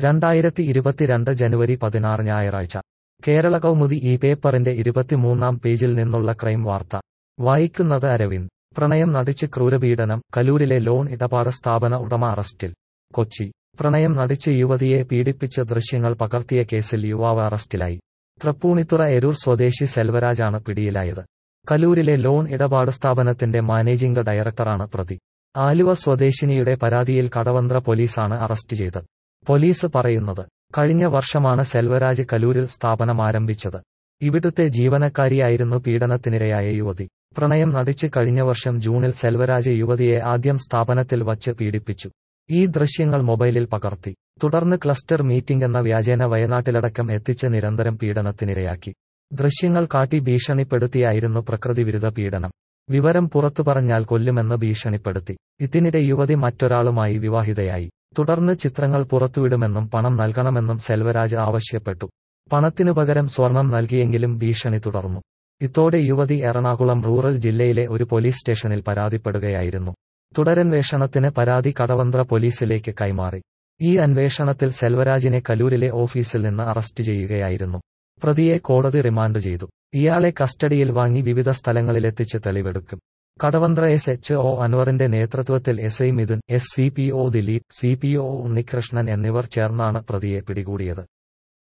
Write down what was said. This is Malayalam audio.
രണ്ടായിരത്തി ഇരുപത്തിരണ്ട് ജനുവരി പതിനാറ് ഞായറാഴ്ച കേരള കൗമുദി ഈ പേപ്പറിന്റെ ഇരുപത്തിമൂന്നാം പേജിൽ നിന്നുള്ള ക്രൈം വാർത്ത വായിക്കുന്നത് അരവിന്ദ് പ്രണയം നടിച്ച് ക്രൂരപീഡനം കലൂരിലെ ലോൺ ഇടപാട് സ്ഥാപന ഉടമ അറസ്റ്റിൽ കൊച്ചി പ്രണയം നടിച്ച് യുവതിയെ പീഡിപ്പിച്ച ദൃശ്യങ്ങൾ പകർത്തിയ കേസിൽ യുവാവ് അറസ്റ്റിലായി തൃപ്പൂണിത്തുറ എരൂർ സ്വദേശി സെൽവരാജാണ് പിടിയിലായത് കലൂരിലെ ലോൺ ഇടപാട് സ്ഥാപനത്തിന്റെ മാനേജിംഗ് ഡയറക്ടറാണ് പ്രതി ആലുവ സ്വദേശിനിയുടെ പരാതിയിൽ കടവന്ത്ര പോലീസാണ് അറസ്റ്റ് ചെയ്തത് പോലീസ് പറയുന്നത് കഴിഞ്ഞ വർഷമാണ് സെൽവരാജ് കലൂരിൽ സ്ഥാപനം ആരംഭിച്ചത് ഇവിടുത്തെ ജീവനക്കാരിയായിരുന്നു പീഡനത്തിനിരയായ യുവതി പ്രണയം നടിച്ച് കഴിഞ്ഞ വർഷം ജൂണിൽ സെൽവരാജ് യുവതിയെ ആദ്യം സ്ഥാപനത്തിൽ വച്ച് പീഡിപ്പിച്ചു ഈ ദൃശ്യങ്ങൾ മൊബൈലിൽ പകർത്തി തുടർന്ന് ക്ലസ്റ്റർ മീറ്റിംഗ് എന്ന വ്യാജേന വയനാട്ടിലടക്കം എത്തിച്ച് നിരന്തരം പീഡനത്തിനിരയാക്കി ദൃശ്യങ്ങൾ കാട്ടി ഭീഷണിപ്പെടുത്തിയായിരുന്നു പ്രകൃതിവിരുദ്ധ പീഡനം വിവരം പുറത്തു പറഞ്ഞാൽ കൊല്ലുമെന്ന് ഭീഷണിപ്പെടുത്തി ഇതിനിടെ യുവതി മറ്റൊരാളുമായി വിവാഹിതയായി തുടർന്ന് ചിത്രങ്ങൾ പുറത്തുവിടുമെന്നും പണം നൽകണമെന്നും സെൽവരാജ് ആവശ്യപ്പെട്ടു പണത്തിനു പകരം സ്വർണം നൽകിയെങ്കിലും ഭീഷണി തുടർന്നു ഇതോടെ യുവതി എറണാകുളം റൂറൽ ജില്ലയിലെ ഒരു പോലീസ് സ്റ്റേഷനിൽ പരാതിപ്പെടുകയായിരുന്നു തുടരന്വേഷണത്തിന് പരാതി കടവന്ത്ര പോലീസിലേക്ക് കൈമാറി ഈ അന്വേഷണത്തിൽ സെൽവരാജിനെ കലൂരിലെ ഓഫീസിൽ നിന്ന് അറസ്റ്റ് ചെയ്യുകയായിരുന്നു പ്രതിയെ കോടതി റിമാൻഡ് ചെയ്തു ഇയാളെ കസ്റ്റഡിയിൽ വാങ്ങി വിവിധ സ്ഥലങ്ങളിലെത്തിച്ച് തെളിവെടുക്കും കടവന്ത്ര എസ് എച്ച് ഒ അൻവറിന്റെ നേതൃത്വത്തിൽ S I Mithun S C P O Dileep C P O Unnikrishnan എന്നിവർ ചേർന്നാണ് പ്രതിയെ പിടികൂടിയത്